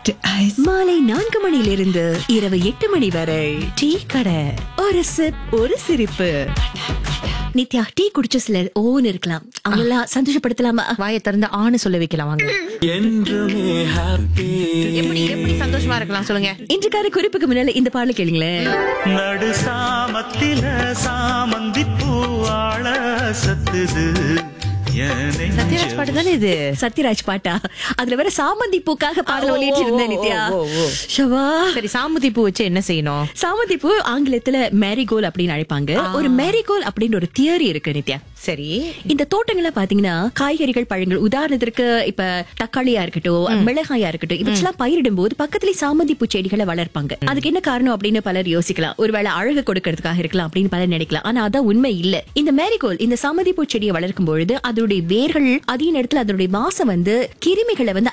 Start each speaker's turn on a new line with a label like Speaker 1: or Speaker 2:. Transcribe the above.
Speaker 1: மாலை நான்கு மணியிலிருந்து இரவு எட்டு மணி வரை டீ கடை ஒரு சிப் ஒரு சிரிப்பு நித்யா டீ குடிச்ச சிலர் ஓன்னு இருக்கலாம் அவங்களெல்லாம் சந்தோஷப்படுத்தலாமா
Speaker 2: வாயை திறந்து ஆணு சொல்ல வைக்கலாம் வாங்க
Speaker 3: என்றுமே ஹாப்பி
Speaker 2: எப்படி எப்படி சந்தோஷமா இருக்கலாம் சொல்லுங்க
Speaker 1: இன்றைக்கான குறிப்புக்கு முன்னால இந்த பாடல கேளுங்களேன்
Speaker 3: நடு சாமத்தில சாமந்தி பூவாழ சத்துது என் நெஞ்சம்.
Speaker 2: சத்யராஜ் பாட்டு தானே இது
Speaker 1: சத்யராஜ் பாட்டா அதுல வேற சாமந்தி பூக்காக பாடல
Speaker 2: ஓ,
Speaker 1: ஒளியிட்டு இருந்தேன்
Speaker 2: ஓ,
Speaker 1: நித்யா
Speaker 2: ஓ, ஓ.
Speaker 1: ஷவா
Speaker 2: சரி சாமுதி பூ வச்சு என்ன செய்யணும்
Speaker 1: சாமந்தி பூ ஆங்கிலத்துல மேரிகோல் அப்படின்னு அழைப்பாங்க ஒரு மேரிகோல் அப்படின்னு ஒரு தியரி இருக்கு நித்யா
Speaker 2: சரி
Speaker 1: இந்த தோட்டங்கள்ல பாத்தீங்கன்னா காய்கறிகள் பழங்கள் உதாரணத்திற்கு இப்ப தக்காளியா இருக்கட்டும் மிளகாயா இருக்கட்டும் இவற்றெல்லாம் பயிரிடும் போது பக்கத்துலயே சாமந்தி பூ செடிகளை வளர்ப்பாங்க அதுக்கு என்ன காரணம் அப்படின்னு பலர் யோசிக்கலாம் ஒருவேளை அழகு கொடுக்கறதுக்காக இருக்கலாம் அப்படின்னு பலர் நினைக்கலாம் ஆனா அதான் உண்மை இல்ல இந்த மேரிகோல் இந்த சாமந்தி பூ செடியை வளர்க்கும் பொழுது அதனுடைய வேர்கள் அதே நேரத்துல அதனுடைய வாசம் வந்து கிருமிகளை வந்து